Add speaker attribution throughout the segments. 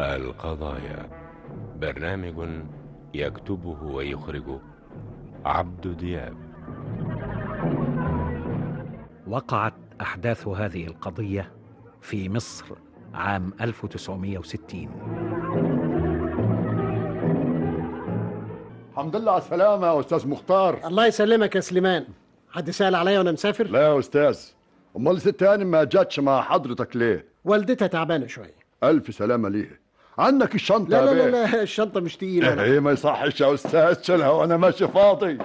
Speaker 1: القضايا برنامج يكتبه ويخرجه عبد دياب
Speaker 2: وقعت أحداث هذه القضية في مصر عام 1960
Speaker 3: الحمد لله على السلامة يا أستاذ مختار
Speaker 4: الله يسلمك يا سليمان حد سأل عليا وانا مسافر
Speaker 3: لا يا أستاذ أمال ست هانم ما جاتش مع حضرتك ليه؟
Speaker 4: والدتها تعبانه شويه
Speaker 3: ألف سلامة ليه عنك الشنطة
Speaker 4: لا
Speaker 3: يا
Speaker 4: لا
Speaker 3: بيه.
Speaker 4: لا, لا الشنطه مش تقيله أنا.
Speaker 3: إيه ما يصحش يا أستاذ شيلها وأنا ماشي فاضي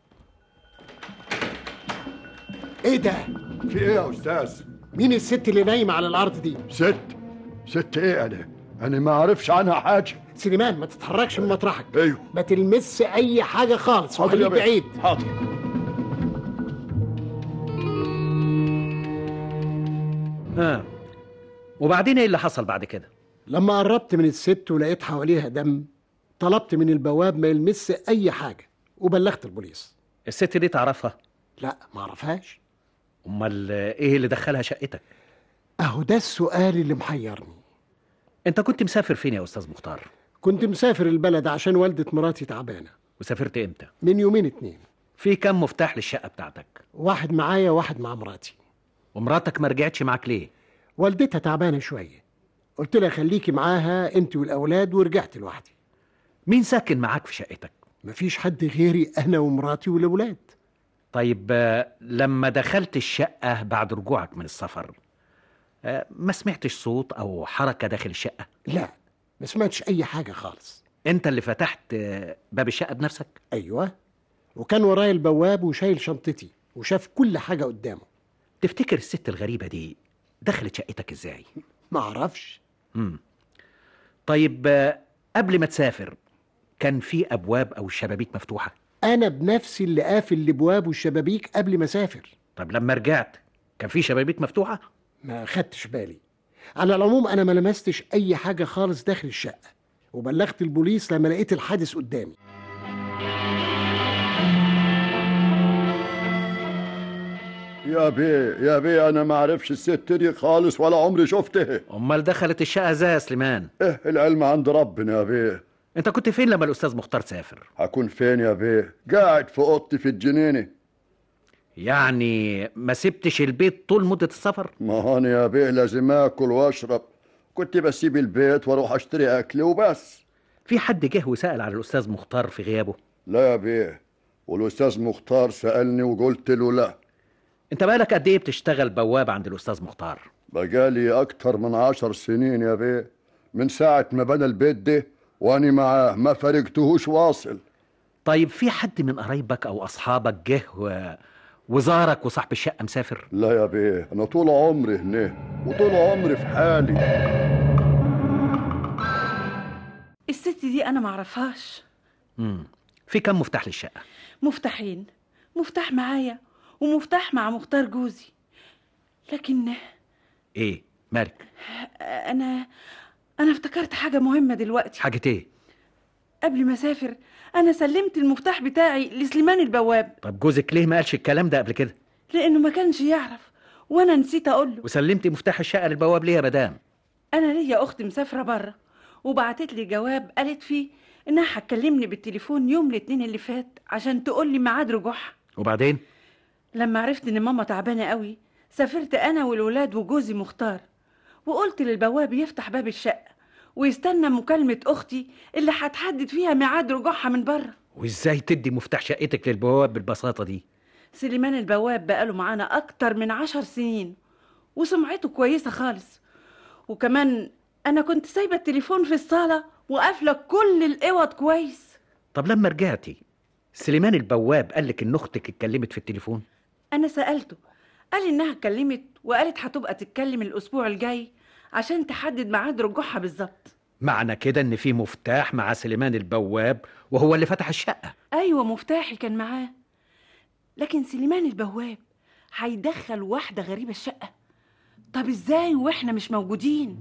Speaker 4: ايه ده
Speaker 3: في إيه يا أستاذ؟
Speaker 4: مين الست اللي نايمه على الارض دي
Speaker 3: ست ست إيه أنا؟ أنا ما أعرفش عنها حاجة
Speaker 4: سليمان ما تتحركش من مطرحك
Speaker 3: أيوه
Speaker 4: ما تلمس اي حاجه خالص
Speaker 3: حاضر يا
Speaker 4: وخليك
Speaker 3: بيه.
Speaker 4: بعيد
Speaker 3: حاضر
Speaker 2: آه. وبعدين إيه اللي حصل بعد كده؟
Speaker 4: لما قربت من الست ولقيت حواليها دم طلبت من البواب ما يلمس اي حاجه وبلغت البوليس
Speaker 2: الست دي تعرفها؟
Speaker 4: لا ما اعرفهاش
Speaker 2: أمال إيه اللي دخلها شقتك؟
Speaker 4: اهو ده السؤال اللي محيرني
Speaker 2: أنت كنت مسافر فين يا أستاذ مختار؟
Speaker 4: كنت مسافر البلد عشان والدة مراتي تعبانة
Speaker 2: وسافرت إمتى؟
Speaker 4: من يومين اتنين
Speaker 2: في كم مفتاح للشقة بتاعتك؟
Speaker 4: واحد معايا واحد مع مراتي
Speaker 2: ومراتك ما رجعتش معاك ليه؟
Speaker 4: والدتها تعبانة شوية قلت لها خليكي معاها انت والأولاد ورجعت لوحدي
Speaker 2: مين ساكن معاك في شقتك؟
Speaker 4: مفيش حد غيري أنا ومراتي والأولاد
Speaker 2: طيب آه، لما دخلت الشقة بعد رجوعك من السفر آه، ما سمعتش صوت أو حركة داخل الشقة؟
Speaker 4: لا ما سمعتش أي حاجة خالص
Speaker 2: أنت اللي فتحت آه، باب الشقة بنفسك؟
Speaker 4: أيوة وكان ورايا البواب وشايل شنطتي وشاف كل حاجة قدامه
Speaker 2: تفتكر الست الغريبة دي دخلت شقتك إزاي؟
Speaker 4: ما أعرفش
Speaker 2: مم. طيب آه، قبل ما تسافر كان في أبواب أو شبابيك مفتوحة؟
Speaker 4: أنا بنفسي اللي قافل الأبواب والشبابيك قبل ما أسافر
Speaker 2: طب لما رجعت كان في شبابيك مفتوحة؟
Speaker 4: ما خدتش بالي على العموم أنا ما لمستش أي حاجة خالص داخل الشقة وبلغت البوليس لما لقيت الحادث قدامي
Speaker 3: يا بيه يا بيه أنا ما أعرفش الست دي خالص ولا عمري شفتها
Speaker 2: أمال دخلت الشقة إزاي يا سليمان؟
Speaker 3: إيه العلم عند ربنا يا بيه
Speaker 2: أنت كنت فين لما الأستاذ مختار سافر؟
Speaker 3: هكون فين يا بيه قاعد في أوضتي في الجنينة
Speaker 2: يعني ما سبتش البيت طول مدة السفر؟
Speaker 3: ما هون يا بيه لازم اكل واشرب كنت بسيب البيت واروح اشتري اكل وبس
Speaker 2: في حد جه وسأل على الأستاذ مختار في غيابه؟
Speaker 3: لا يا بيه والاستاذ مختار سالني وقلت له لا
Speaker 2: أنت بقالك قد إيه بتشتغل بواب عند الأستاذ مختار؟
Speaker 3: بقالي اكتر من عشر سنين يا بيه من ساعة ما بنى البيت ده واني معاه ما فرقتهوش واصل
Speaker 2: طيب في حد من قرايبك أو أصحابك جه و... وزارك وصاحب الشقة مسافر؟
Speaker 3: لا يا بيه انا طول عمري هنا وطول عمري في حالي
Speaker 5: الست دي انا معرفهاش
Speaker 2: مم. في كم مفتاح للشقة؟
Speaker 5: مفتاحين مفتاح معايا ومفتاح مع مختار جوزي لكن
Speaker 2: إيه؟ مالك؟
Speaker 5: انا انا افتكرت حاجه مهمه دلوقتي
Speaker 2: حاجة إيه؟
Speaker 5: قبل ما اسافر انا سلمت المفتاح بتاعي لسليمان البواب
Speaker 2: طب جوزك ليه ما قالش الكلام ده قبل كده؟
Speaker 5: لانه ما كانش يعرف وانا نسيت اقول له
Speaker 2: وسلمتي مفتاح الشقة للبواب ليه يا مدام؟
Speaker 5: انا ليا اخت مسافره بره وبعتت لي جواب قالت فيه انها هتكلمني بالتليفون يوم الاثنين اللي فات عشان تقول لي ميعاد رجوعها
Speaker 2: وبعدين؟
Speaker 5: لما عرفت ان ماما تعبانه قوي سافرت انا والولاد وجوزي مختار وقلت للبواب يفتح باب الشقه ويستنى مكالمه اختي اللي هتحدد فيها ميعاد رجوعها من بره
Speaker 2: وإزاي تدي مفتاح شقتك للبواب بالبساطة دي؟
Speaker 5: سليمان البواب بقاله معانا اكتر من عشر سنين وسمعته كويسه خالص وكمان انا كنت سايبه التليفون في الصاله وقافله كل الاوض كويس
Speaker 2: طب لما رجعتي سليمان البواب قال لك إن أختك اتكلمت في التليفون؟
Speaker 5: انا سالته قال انها اتكلمت وقالت هتبقى تتكلم الاسبوع الجاي عشان تحدد ميعاد رجوعها بالظبط
Speaker 2: معنى كده إن في مفتاح مع سليمان البواب وهو اللي فتح الشقة
Speaker 5: ايوه مفتاحي كان معاه لكن سليمان البواب هيدخل واحده غريبه الشقه طب ازاي واحنا مش موجودين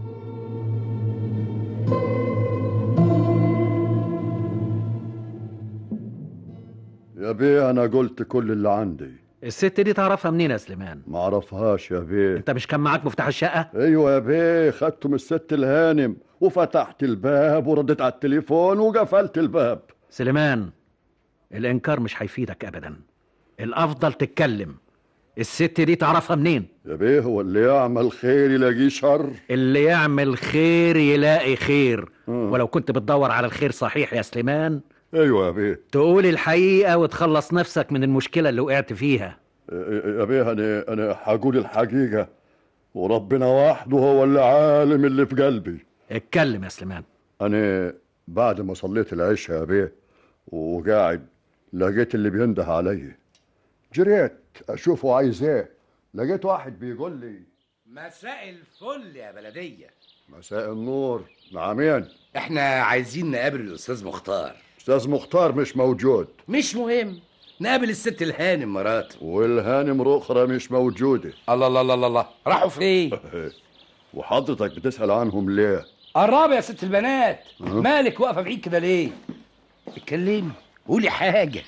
Speaker 3: يا بيه انا قلت كل اللي عندي
Speaker 2: الست دي تعرفها منين يا سليمان؟
Speaker 3: ما اعرفهاش يا بيه
Speaker 2: أنت مش كان معاك مفتاح الشقة؟
Speaker 3: ايوه يا بيه خدته من الست الهانم وفتحت الباب ورديت على التليفون وقفلت الباب
Speaker 2: سليمان الإنكار مش هيفيدك أبدا الأفضل تتكلم الست دي تعرفها منين
Speaker 3: يا بيه هو اللي يعمل خير يلاقيه شر
Speaker 2: اللي يعمل خير يلاقي خير
Speaker 3: مم.
Speaker 2: ولو كنت بتدور على الخير صحيح يا سليمان
Speaker 3: ايوه يا بيه
Speaker 2: تقول الحقيقة وتخلص نفسك من المشكلة اللي وقعت فيها
Speaker 3: يا بيه انا انا هقول الحقيقه وربنا وحده هو اللي عالم اللي في قلبي
Speaker 2: اتكلم يا سليمان
Speaker 3: انا بعد ما صليت العشاء يا بيه وقاعد لقيت اللي بينده علي جريت اشوفه عايز ايه لقيت واحد بيقول لي
Speaker 6: مساء الفل يا بلدية
Speaker 3: مساء النور نعمين
Speaker 6: احنا عايزين نقابل الأستاذ مختار
Speaker 3: استاذ مختار مش موجود
Speaker 6: مش مهم نقابل الست الهانم مراته
Speaker 3: والهانم الاخرى مش موجوده
Speaker 6: الله الله الله الله راحوا فين؟
Speaker 3: وحضرتك بتسال عنهم ليه
Speaker 6: قرب يا ست البنات مالك واقفة بعيد كده ليه؟ اتكلمي قولي حاجة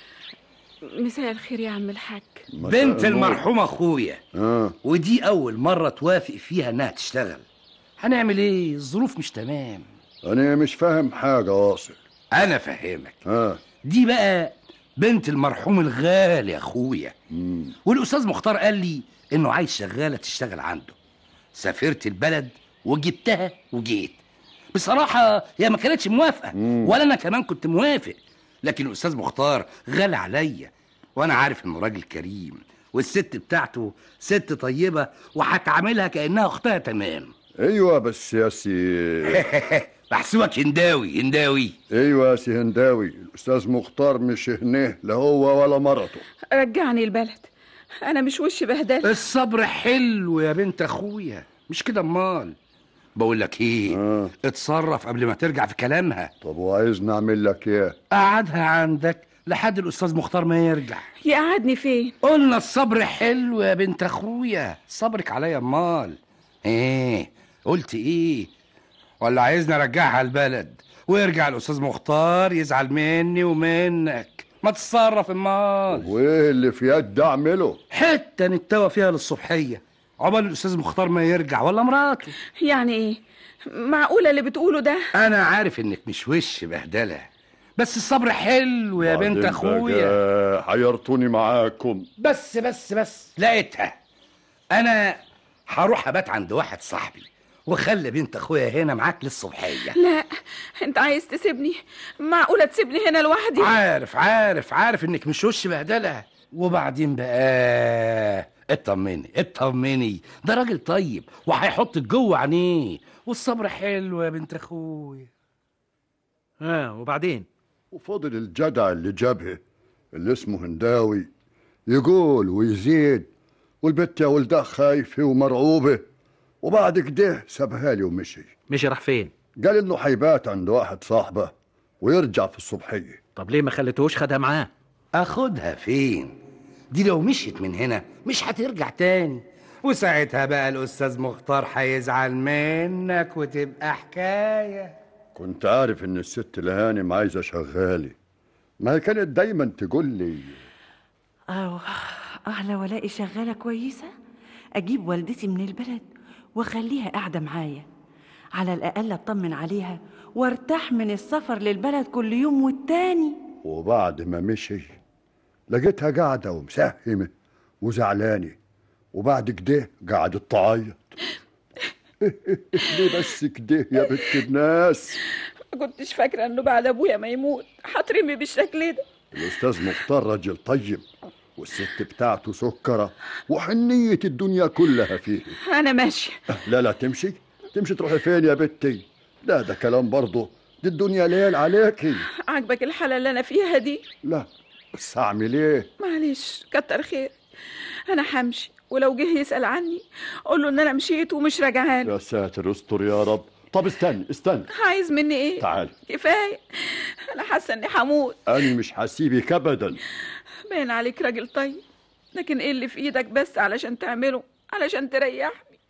Speaker 5: مساء الخير يا عم الحاج
Speaker 3: مساء
Speaker 6: بنت
Speaker 3: النور.
Speaker 6: المرحوم أخويا
Speaker 3: اه
Speaker 6: ودي أول مرة توافق فيها إنها تشتغل هنعمل إيه؟ الظروف مش تمام
Speaker 3: انا مش فاهم حاجه واصل
Speaker 6: أنا فاهمك
Speaker 3: اه
Speaker 6: دي بقى بنت المرحوم الغالي يا أخويا
Speaker 3: مم.
Speaker 6: والاستاذ مختار قال لي انه عايز شغاله تشتغل عنده سافرت البلد وجبتها وجيت بصراحه هي ما كانتش موافقه
Speaker 3: مم.
Speaker 6: ولا انا كمان كنت موافق لكن الاستاذ مختار غالي عليا وانا عارف انه راجل كريم والست بتاعته ست طيبه وهتعاملها كانها اختها تمام
Speaker 3: ايوه بس يا سي
Speaker 6: بحسبك هنداوي هنداوي
Speaker 3: ايوه يا سي هنداوي الاستاذ مختار مش هنيه لا هو ولا مرته
Speaker 5: رجعني البلد انا مش وش بهدله
Speaker 6: الصبر حلو يا بنت اخويا مش كده امال بقول لك ايه
Speaker 3: آه.
Speaker 6: اتصرف قبل ما ترجع في كلامها
Speaker 3: طب وعايز نعمل لك ايه
Speaker 6: قعدها عندك لحد الاستاذ مختار ما يرجع
Speaker 5: يقعدني فين
Speaker 6: قلنا الصبر حلو يا بنت اخويا صبرك عليا امال ايه قلت ايه ولا عايزني ارجعها البلد ويرجع الاستاذ مختار يزعل مني ومنك ما تتصرف امال
Speaker 3: وايه اللي في يد اعمله
Speaker 6: حته نتوى فيها للصبحيه عقبال الاستاذ مختار ما يرجع ولا مراته
Speaker 5: يعني ايه معقوله اللي بتقوله ده
Speaker 6: انا عارف انك مش وش بهدله بس الصبر حلو يا بنت
Speaker 3: بعدين
Speaker 6: اخويا
Speaker 3: بقى حيرتوني معاكم
Speaker 6: بس بس بس لقيتها انا هروح ابات عند واحد صاحبي وخلي بنت اخويا هنا معاك للصبحيه
Speaker 5: لا انت عايز تسيبني معقوله تسيبني هنا لوحدي
Speaker 6: عارف عارف عارف انك مش وش بهدله وبعدين بقى اطمني اطمني ده راجل طيب وهيحطك جوه عينيه والصبر حلو يا بنت اخويا
Speaker 2: ها وبعدين
Speaker 3: وفضل الجدع اللي جابه اللي اسمه هنداوي يقول ويزيد والبت يا ولدها خايفة ومرعوبة وبعد كده سابها لي ومشي
Speaker 2: مشي راح فين
Speaker 3: قال انه حيبات عند واحد صاحبه ويرجع في الصبحية
Speaker 2: طب ليه ما خليتهوش خدها معاه
Speaker 6: اخدها فين دي لو مشيت من هنا مش هترجع تاني وساعتها بقى الاستاذ مختار هيزعل منك وتبقى حكايه
Speaker 3: كنت عارف ان الست الهانم عايزة شغالي ما هي كانت دايما تقول لي
Speaker 5: اه اه لو الاقي شغاله كويسه اجيب والدتي من البلد واخليها قاعده معايا على الاقل اطمن عليها وارتاح من السفر للبلد كل يوم والتاني
Speaker 3: وبعد ما مشي لقيتها قاعدة ومسهمة وزعلانة وبعد كده قعدت تعيط ليه بس كده يا بنت الناس
Speaker 5: ما كنتش فاكره انه بعد ابويا ما يموت هترمي بالشكل ده
Speaker 3: الأستاذ مختار راجل طيب والست بتاعته سكرة وحنية الدنيا كلها فيه
Speaker 5: انا ماشيه
Speaker 3: لا لا تمشي تمشي تروحي فين يا بنتي لا ده كلام برضه دي الدنيا ليل عليكي
Speaker 5: عاجبك الحاله اللي انا فيها دي
Speaker 3: لا بس أعمل إيه
Speaker 5: معلش كتر خير انا همشي ولو جه يسال عني قول له ان انا مشيت ومش راجعان
Speaker 3: يا ساتر استر يا رب طب استني استني
Speaker 5: عايز مني ايه
Speaker 3: تعالي
Speaker 5: كفايه انا حاسه اني هموت
Speaker 3: أنا مش هسيبك أبدا
Speaker 5: باين عليك راجل طيب لكن ايه اللي في ايدك بس علشان تعمله علشان تريحني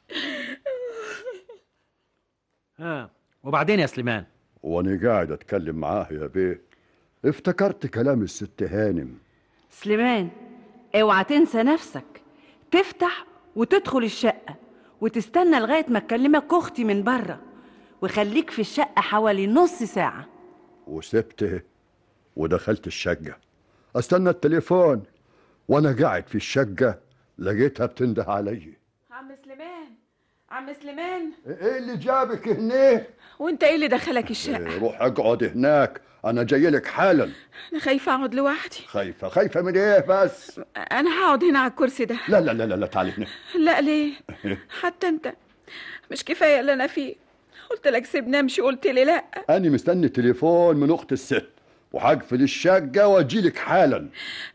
Speaker 2: ها وبعدين يا سليمان
Speaker 3: وأنا قاعد أتكلم معاه يا بيه افتكرت كلام الست هانم
Speaker 5: سليمان اوعى تنسى نفسك تفتح وتدخل الشقة وتستنى لغاية ما تكلمك أختي من بره وخليك في الشقة حوالي نص ساعة
Speaker 3: وسبته ودخلت الشقة استنى التليفون وانا قاعد في الشقة لقيتها بتنده علي
Speaker 5: عم سليمان عم سليمان
Speaker 3: ايه اللي جابك هنا
Speaker 5: وانت ايه اللي دخلك الشقة
Speaker 3: إيه، روح اقعد هناك انا جاي لك حالا
Speaker 5: انا خايفة اقعد لوحدي
Speaker 3: خايفة خايفة من ايه بس
Speaker 5: انا هقعد هنا على الكرسي ده
Speaker 3: لا لا لا لا, لا تعالي هنا
Speaker 5: لا ليه حتى انت مش كفاية اللي انا فيه قلت لك سيبني امشي قلت لي لا
Speaker 3: انا مستني تليفون من اخت الست وهقفل الشقة واجي لك حالا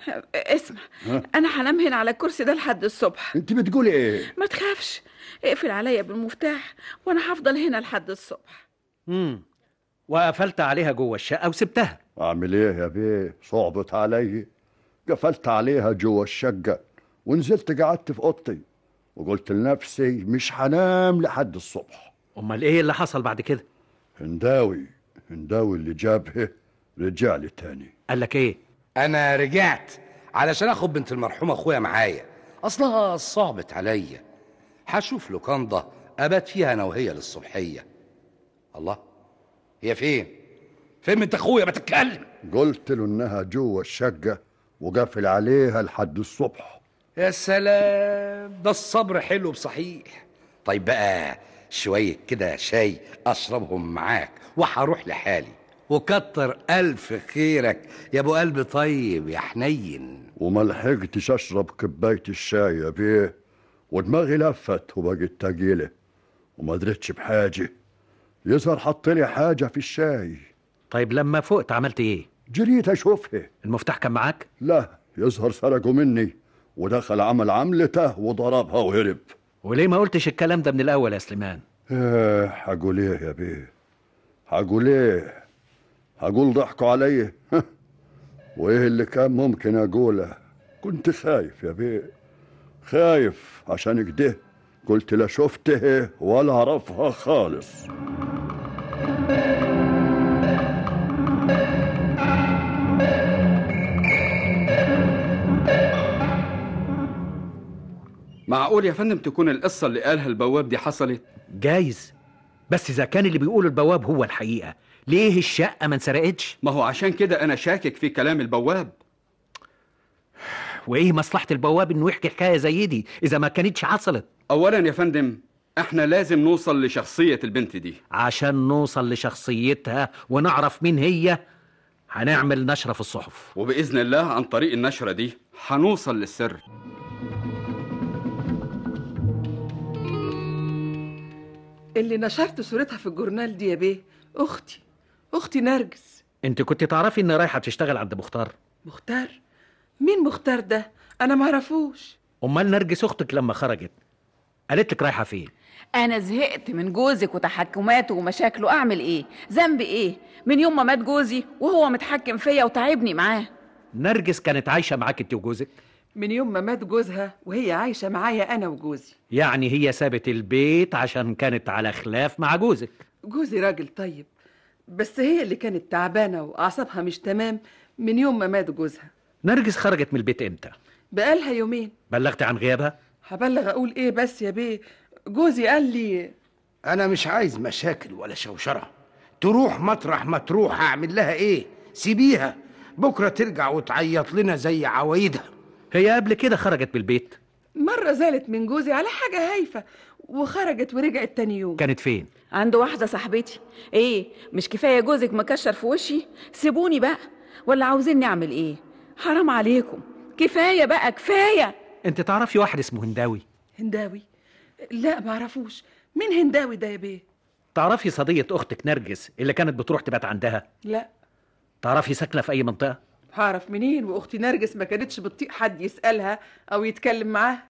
Speaker 5: اسمع انا هنام هنا على الكرسي ده لحد الصبح
Speaker 3: انت بتقولي ايه
Speaker 5: ما تخافش اقفل عليا بالمفتاح وانا هفضل هنا لحد الصبح
Speaker 2: امم وقفلت عليها جوه الشقه وسبتها
Speaker 3: اعمل ايه يا بيه صعبت علي قفلت عليها جوا الشقة ونزلت قعدت في اوضتي وقلت لنفسي مش هنام لحد الصبح
Speaker 2: امال ايه اللي حصل بعد كده
Speaker 3: هنداوي هنداوي اللي جابه رجع لي تاني
Speaker 2: قال لك ايه
Speaker 6: انا رجعت علشان اخد بنت المرحوم اخويا معايا اصلها صعبت عليا هشوف لوكاندا ابات فيها انا وهي للصبحيه الله هي فين فين بنت اخويا ما تتكلم
Speaker 3: قلت له انها جوا الشقة وقفل عليها لحد الصبح
Speaker 6: يا سلام ده الصبر حلو بصحيح طيب بقى شوية كده شاي أشربهم معاك وهروح لحالي وكتر ألف خيرك يا أبو قلب طيب يا حنين
Speaker 3: وما لحقتش اشرب كباية الشاي يا بيه ودماغي لفت وبقت تقيلة وما درتش بحاجة يظهر حط لي حاجة في الشاي
Speaker 2: طيب لما فقت عملت ايه
Speaker 3: جريت اشوفها
Speaker 2: المفتاح كان معاك
Speaker 3: لا يظهر سرقوا مني ودخل عمل عملته وضربها وهرب
Speaker 2: وليه ما قلتش الكلام ده من الاول يا سليمان
Speaker 3: ايه هقول ايه يا بيه هقول ايه هقول ضحكوا علي وايه اللي كان ممكن اقوله كنت خايف يا بيه خايف عشان كده قلت لا شفته ولا اعرفها خالص
Speaker 7: معقول يا فندم تكون القصة اللي قالها البواب دي حصلت
Speaker 2: جايز بس اذا كان اللي بيقوله البواب هو الحقيقه ليه الشقه ما انسرقتش
Speaker 7: ما هو عشان كده أنا شاكك في كلام البواب
Speaker 2: وايه مصلحه البواب انه يحكي حكايه زي دي اذا ما كانتش حصلت
Speaker 7: أولا يا فندم احنا لازم نوصل لشخصية البنت دي
Speaker 2: عشان نوصل لشخصيتها ونعرف مين هي هنعمل نشرة في الصحف
Speaker 7: وبإذن الله عن طريق النشرة دي هنوصل للسر
Speaker 5: اللي نشرت صورتها في الجورنال دي يا بيه اختي اختي نرجس
Speaker 2: انت كنت تعرفي ان رايحه تشتغل عند مختار
Speaker 5: مختار مين مختار ده انا معرفوش
Speaker 2: امال نرجس اختك لما خرجت قالت لك رايحه فين
Speaker 8: انا زهقت من جوزك وتحكماته ومشاكله اعمل ايه ذنبي ايه من يوم ما مات جوزي وهو متحكم فيا وتعبني معاه
Speaker 2: نرجس كانت عايشه معاك انت وجوزك
Speaker 5: من يوم ما مات جوزها وهي عايشه معايا انا وجوزي
Speaker 2: يعني هي سابت البيت عشان كانت على خلاف مع جوزك
Speaker 5: جوزي راجل طيب بس هي اللي كانت تعبانه واعصابها مش تمام من يوم ما مات جوزها
Speaker 2: نرجس خرجت من البيت امتى
Speaker 5: بقالها يومين
Speaker 2: بلغت عن غيابها
Speaker 5: هبلغ اقول ايه بس يا بيه جوزي قال لي
Speaker 9: انا مش عايز مشاكل ولا شوشره تروح مطرح ما تروح اعمل لها ايه سيبيها بكره ترجع وتعيط لنا زي عوايدها
Speaker 2: هي قبل كده خرجت من البيت
Speaker 5: مره زالت من جوزي على حاجه هايفه وخرجت ورجعت تاني يوم
Speaker 2: كانت فين
Speaker 8: عنده واحده صاحبتي ايه مش كفايه جوزك مكشر في وشي سيبوني بقى ولا عاوزين نعمل ايه حرام عليكم كفايه بقى كفايه
Speaker 2: انت تعرفي واحد اسمه هنداوي
Speaker 5: هنداوي لا معرفوش مين هنداوي ده يا بيه
Speaker 2: تعرفي صديقة أختك نرجس اللي كانت بتروح تبات عندها
Speaker 5: لا
Speaker 2: تعرفي ساكنة في أي منطقة
Speaker 5: هعرف منين واختي نرجس ما كانتش بتطيق حد يسالها او يتكلم معاها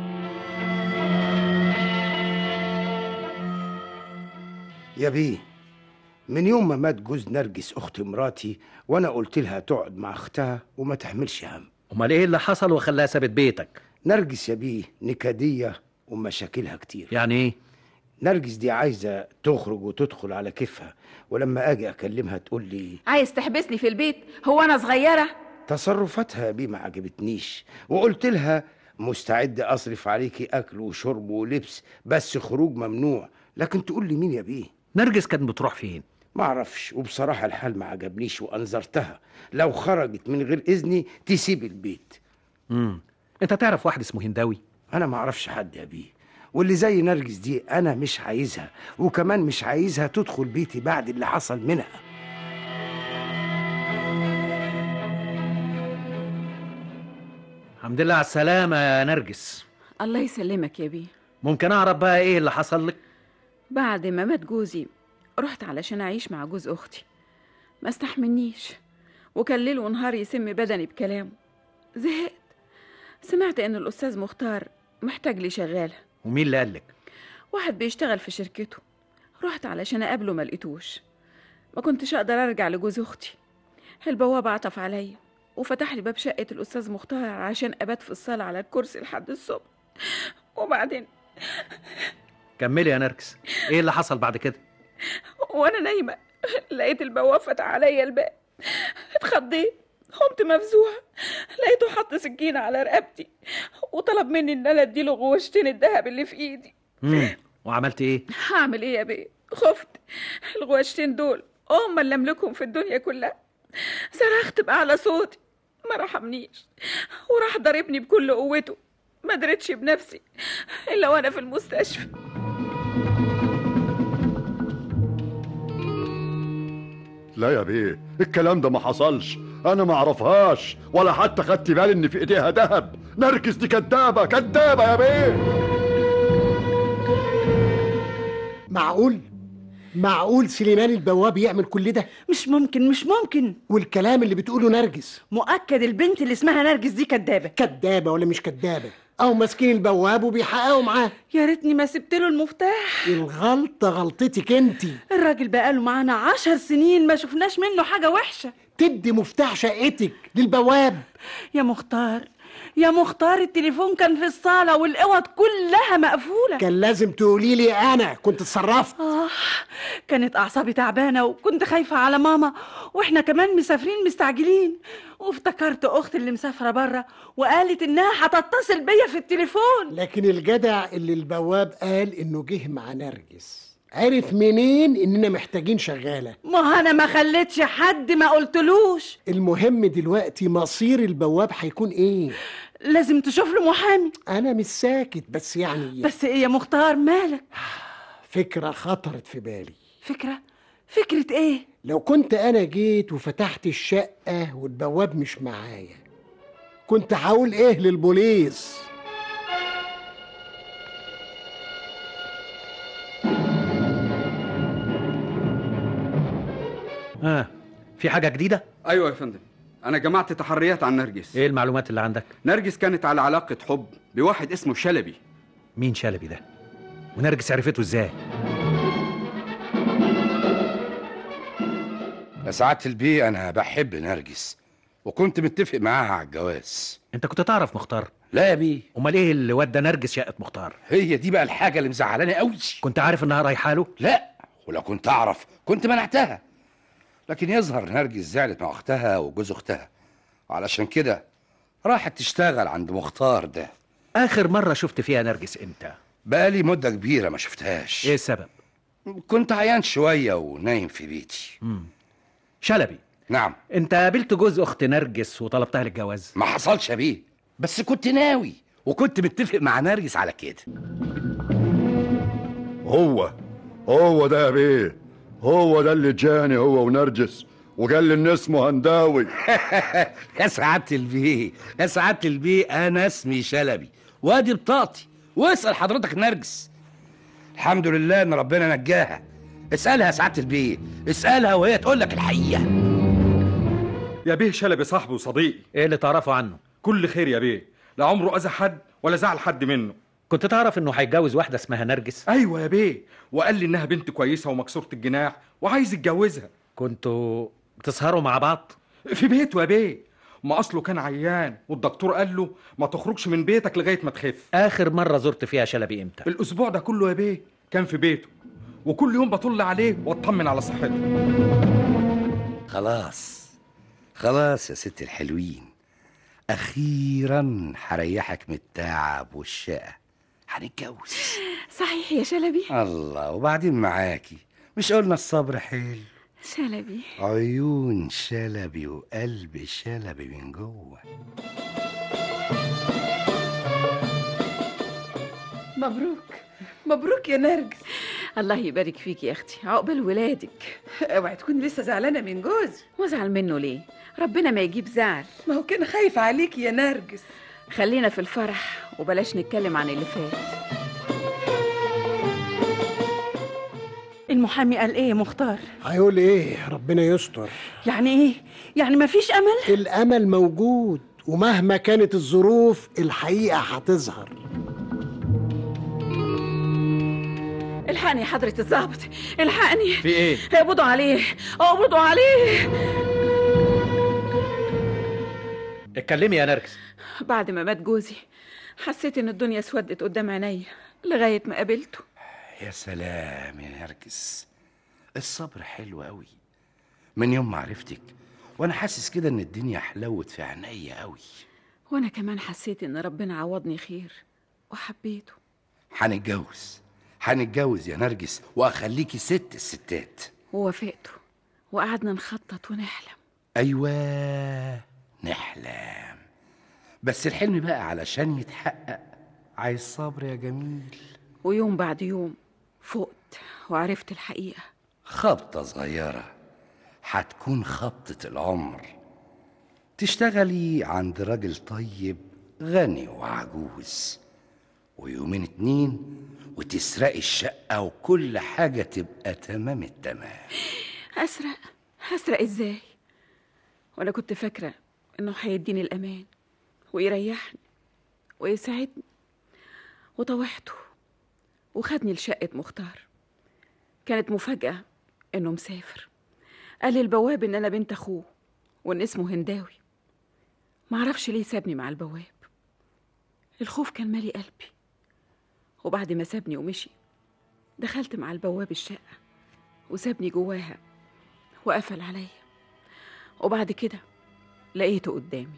Speaker 9: يا بيه من يوم ما مات جوز نرجس اخت مراتي وانا قلت لها تقعد مع اختها وما تحملش هم
Speaker 2: أمال إيه اللي حصل وخلاها سابت بيتك
Speaker 9: نرجس يا بيه نكديه ومشاكلها كتير
Speaker 2: يعني إيه
Speaker 9: نرجس دي عايزه تخرج وتدخل على كيفها ولما اجي اكلمها تقول لي
Speaker 8: عايز تحبسني في البيت هو انا صغيره
Speaker 9: تصرفاتها يا بيه ما عجبتنيش وقلت لها مستعد اصرف عليكي اكل وشرب ولبس بس خروج ممنوع لكن تقول لي مين يا بيه
Speaker 2: نرجس كانت بتروح فين
Speaker 9: ما اعرفش وبصراحه الحال ما عجبنيش وانذرتها لو خرجت من غير اذني تسيب البيت
Speaker 2: امم انت تعرف واحد اسمه هنداوي
Speaker 9: انا ما اعرفش حد يا بيه واللي زي نرجس دي انا مش عايزها وكمان مش عايزها تدخل بيتي بعد اللي حصل منها
Speaker 2: الحمد لله على السلامة يا نرجس
Speaker 8: الله يسلمك يا بيه
Speaker 2: ممكن أعرف بقى إيه اللي حصل لك
Speaker 8: بعد ما مات جوزي رحت علشان أعيش مع جوز أختي ما استحملنيش وكان ليل ونهار يسم بدني بكلامه زهقت سمعت إن الأستاذ مختار محتاج لي شغالة
Speaker 2: ومين اللي قال لك
Speaker 8: واحد بيشتغل في شركته رحت علشان أقابله ما لقيتوش ما كنتش أقدر أرجع لجوز أختي البواب عطف عليا وفتح لي باب شقة الأستاذ مختار عشان أبات في الصالة على الكرسي لحد الصبح وبعدين
Speaker 2: كملي يا نرجس إيه اللي حصل بعد كده
Speaker 8: وانا نايمه لقيت البواب فتح عليا الباب اتخضيت قمت مفزوعه لقيته حط سكينه على رقبتي وطلب مني ان انا اديله غوشتين الذهب اللي في ايدي
Speaker 2: امم وعملت إيه
Speaker 8: هعمل ايه يا بيه خفت الغوشتين دول هم اللي املكهم في الدنيا كلها صرخت باعلى صوتي ما رحمنيش وراح ضربني بكل قوته ما درتش بنفسي الا وانا في المستشفى
Speaker 3: لا يا بيه الكلام ده ما حصلش انا ما اعرفهاش ولا حتى خدت بالي ان في ايديها ذهب نرجس دي كدابه كدابه يا بيه
Speaker 4: معقول معقول سليمان البواب يعمل كل ده
Speaker 5: مش ممكن مش ممكن
Speaker 4: والكلام اللي بتقوله نرجس
Speaker 5: مؤكد البنت اللي اسمها نرجس دي كدابه
Speaker 4: كدابه ولا مش كدابه او ماسكين البواب وبيحققوا معاه
Speaker 5: يا ريتني ما سبت له المفتاح
Speaker 4: الغلطه غلطتك انتي
Speaker 5: الراجل بقاله معانا عشر سنين ما شفناش منه حاجه وحشه
Speaker 4: تدي مفتاح شقتك للبواب
Speaker 5: يا مختار يا مختار التليفون كان في الصاله والاوض كلها مقفوله
Speaker 4: كان لازم تقولي لي انا كنت اتصرفت
Speaker 5: آه كانت أعصابي تعبانة وكنت خايفة على ماما وإحنا كمان مسافرين مستعجلين وافتكرت أختي اللي مسافرة برا وقالت إنها هتتصل بيا في التليفون
Speaker 4: لكن الجدع اللي البواب قال انه جه مع نرجس عرف منين اننا محتاجين شغاله
Speaker 5: ما أنا ما خليتش حد ما قلتلوش
Speaker 4: المهم دلوقتي مصير البواب هيكون ايه
Speaker 5: لازم تشوف له محامي
Speaker 4: انا مش ساكت بس يعني
Speaker 5: بس إيه يا مختار مالك
Speaker 4: فكره خطرت في بالي
Speaker 5: فكرة فكرة إيه
Speaker 4: لو كنت انا جيت وفتحت الشقه والبواب مش معايا كنت هقول ايه للبوليس
Speaker 2: آه في حاجة جديدة
Speaker 7: ايوه يا فندم انا جمعت تحريات عن نرجس
Speaker 2: إيه المعلومات اللي عندك
Speaker 7: نرجس كانت على علاقه حب بواحد اسمه شلبي
Speaker 2: مين شلبي ده ونرجس عرفته إزاي
Speaker 6: يا سعادة البيه أنا بحب نرجس وكنت متفق معاها على الجواز
Speaker 2: أنت كنت تعرف مختار
Speaker 6: لا يا بيه
Speaker 2: أمال إيه اللي ودى نرجس شقة مختار
Speaker 6: هي دي بقى الحاجة اللي مزعلاني قوي
Speaker 2: كنت عارف إنها رايحة له
Speaker 6: لا ولو كنت أعرف كنت منعتها لكن يظهر نرجس زعلت مع أختها وجوز أختها علشان كده راحت تشتغل عند مختار ده
Speaker 2: آخر مرة شفت فيها نرجس إمتى
Speaker 6: بقالي مدة كبيرة ما شفتهاش
Speaker 2: إيه السبب
Speaker 6: كنت عيان شوية ونايم في بيتي
Speaker 2: شلبي
Speaker 6: نعم
Speaker 2: أنت قابلت جوز أخت نرجس وطلبتها للجواز
Speaker 6: ما حصلش يا بيه بس كنت ناوي وكنت متفق مع نرجس على كده
Speaker 3: هو هو ده يا بيه هو ده اللي جاني هو ونرجس وقال لي ان اسمه هنداوي
Speaker 6: يا سعادة البيه يا سعادة البيه أنا اسمي شلبي وادي بطاقتي واسأل حضرتك نرجس الحمد لله إن ربنا نجاها اسألها يا سعادة البيه اسألها وهي تقول لك الحقيقة
Speaker 7: يا بيه شلبي صاحبي وصديقي
Speaker 2: إيه اللي تعرفه عنه
Speaker 7: كل خير يا بيه لا عمره اذى حد ولا زعل حد منه
Speaker 2: كنت تعرف إنه هيتجوز واحدة اسمها نرجس
Speaker 7: ايوه يا بيه وقال لي انها بنت كويسه ومكسوره الجناح وعايز يتجوزها
Speaker 2: كنتوا بتسهروا مع بعض
Speaker 7: في بيته يا بيه ما اصله كان عيان والدكتور قال له ما تخرجش من بيتك لغايه ما تخف
Speaker 2: آخر مرة زرت فيها شلبي إمتى
Speaker 7: الاسبوع ده كله يا بيه كان في بيته وكل يوم بطل عليه واطمن على صحته
Speaker 6: خلاص خلاص يا ست الحلوين أخيرا هريحك من التعب والشقة هنتجوز
Speaker 8: صحيح يا شلبي
Speaker 6: الله وبعدين معاكي مش قلنا الصبر حلو
Speaker 8: شلبي
Speaker 6: عيون شلبي وقلب شلبي من جوه
Speaker 5: مبروك مبروك يا نرجس
Speaker 8: الله يبارك فيك يا اختي عقبال ولادك
Speaker 5: اوعي تكون لسه زعلانه من جوزي
Speaker 8: وازعل منه ليه ربنا ما يجيب زعل
Speaker 5: ما هو كان خايف عليك يا نرجس
Speaker 8: خلينا في الفرح وبلاش نتكلم عن اللي فات
Speaker 5: المحامي قال ايه يا مختار
Speaker 4: هيقول ايه ربنا يستر
Speaker 5: يعني ايه يعني مفيش امل
Speaker 4: الامل موجود ومهما كانت الظروف الحقيقه هتظهر
Speaker 8: الحقني يا حضرة الظابط الحقني
Speaker 2: في ايه
Speaker 8: اقبضوا عليه اقبضوا عليه
Speaker 2: اتكلمي يا نرجس
Speaker 8: بعد ما مات جوزي حسيت ان الدنيا اسودت قدام عينيا لغاية ما قابلته
Speaker 6: يا سلام يا نرجس الصبر حلو قوي من يوم ما عرفتك وانا حاسس كده ان الدنيا حلوت في عينيا قوي
Speaker 8: وانا كمان حسيت ان ربنا عوضني خير وحبيته
Speaker 6: هنتجوز هنتجوز يا نرجس واخليكي ست الستات
Speaker 8: ووافقته وقعدنا نخطط ونحلم
Speaker 6: ايوه نحلم بس الحلم بقى علشان يتحقق عايز صبر يا جميل
Speaker 8: ويوم بعد يوم فقت وعرفت الحقيقة
Speaker 6: خبطة صغيرة هتكون خبطة العمر تشتغلي عند راجل طيب غني وعجوز ويومين اتنين وتسرقي الشقة وكل حاجة تبقى تمام التمام
Speaker 8: أسرق هسرق إزاي وأنا كنت فاكرة إنه هيديني الأمان ويريحني ويساعدني وطوحته وخدني لشقة مختار كانت مفاجأة إنه مسافر قال لي البواب إن أنا بنت أخوه وإن اسمه هنداوي معرفش ليه سابني مع البواب الخوف كان مالي قلبي وبعد ما سابني ومشي دخلت مع البواب الشقة وسابني جواها وقفل عليا وبعد كده لقيته قدامي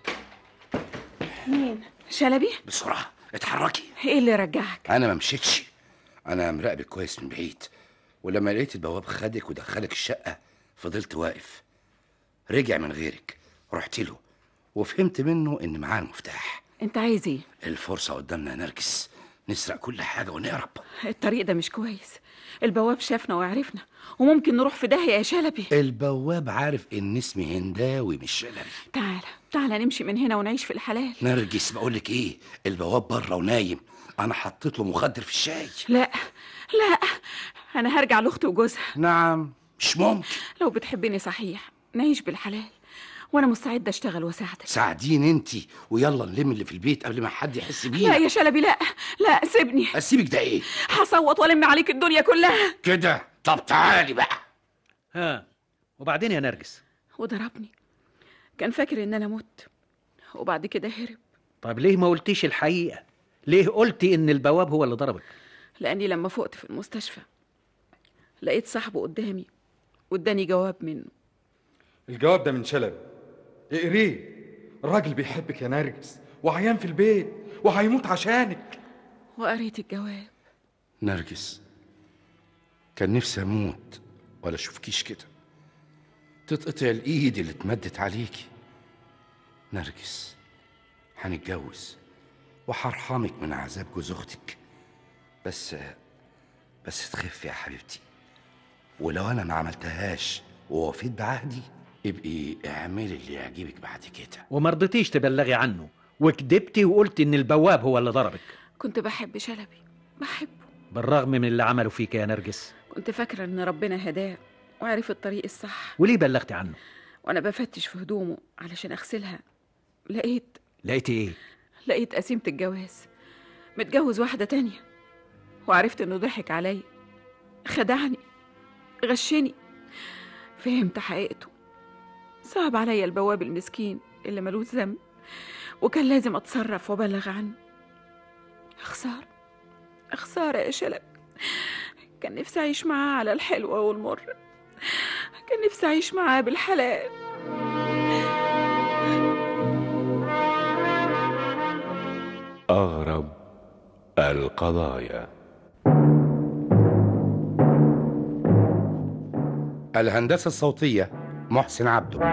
Speaker 8: مين شلبي
Speaker 6: بسرعة اتحركي
Speaker 8: ايه اللي رجعك
Speaker 6: انا ما مشيتش انا مراقبك كويس من بعيد ولما لقيت البواب خدك ودخلك الشقة فضلت واقف رجع من غيرك رحت له وفهمت منه ان معاه المفتاح
Speaker 8: انت عايز ايه
Speaker 6: الفرصة قدامنا يا نرجس نسرق كل حاجة ونهرب
Speaker 8: الطريق ده مش كويس البواب شافنا وعرفنا وممكن نروح في داهية يا شلبي
Speaker 6: البواب عارف ان اسمي هنداوي مش شلبي
Speaker 8: تعالى تعالى نمشي من هنا ونعيش في الحلال
Speaker 6: نرجس بقولك ايه البواب بره ونايم انا حطيت له مخدر في الشاي
Speaker 8: لا لا انا هرجع لاختي وجوزها
Speaker 6: نعم مش ممكن
Speaker 8: لو بتحبني صحيح نعيش بالحلال وانا مستعده اشتغل واساعدك
Speaker 6: ساعديني انت ويلا نلم اللي في البيت قبل ما حد يحس
Speaker 8: لا
Speaker 6: بينا
Speaker 8: يا شلبي لا لا سيبني
Speaker 6: اسيبك ده ايه
Speaker 8: هصوت والم عليك الدنيا كلها
Speaker 6: كده طب تعالي بقى
Speaker 2: ها وبعدين يا نرجس
Speaker 8: وضربني كان فاكر ان انا مت وبعد كده هرب
Speaker 2: طب ليه ما قلتيش الحقيقة ليه قلتي ان البواب هو اللي ضربك
Speaker 8: لاني لما فقت في المستشفى لقيت صاحبه قدامي واداني جواب منه
Speaker 7: الجواب ده من شلبي اقريه الراجل بيحبك يا نرجس وعيان في البيت وهيموت عشانك
Speaker 8: وقريت الجواب
Speaker 6: نرجس كان نفسي اموت ولا اشوفكيش كده تتقطع الايد اللي اتمدت عليكي نرجس هنتجوز وهرحمك من عذاب جوز اختك بس بس تخفي يا حبيبتي ولو انا ما عملتهاش ووفيت بعهدي ابقي اعملي اللي يعجبك بعد كده
Speaker 2: وما رضيتيش تبلغي عنه وكدبتي وقلتي ان البواب هو اللي ضربك
Speaker 8: كنت بحب شلبي بحبه
Speaker 2: بالرغم من اللي عمله فيك يا نرجس
Speaker 8: كنت فاكرة إن ربنا هداه وعرف الطريق الصح
Speaker 2: وليه بلغتي عنه
Speaker 8: وأنا بفتش في هدومه علشان أغسلها لقيت
Speaker 2: لقيتي ايه
Speaker 8: لقيت قسيمة الجواز متجوز واحدة تانية وعرفت إنه ضحك عليا خدعني غشني فهمت حقيقته صعب عليا البواب المسكين اللي ملوش ذنب وكان لازم أتصرف وأبلغ عنه خسارة خسارة يا شلبي كان نفسي أعيش معاه على الحلوة والمر كان نفسي أعيش معاه بالحلال
Speaker 1: أغرب القضايا
Speaker 6: الهندسة الصوتية محسن عبده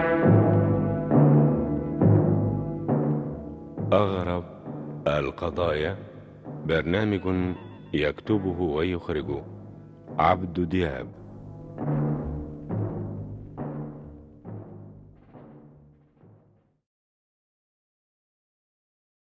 Speaker 1: أغرب القضايا برنامج يكتبه ويخرجه عبد دياب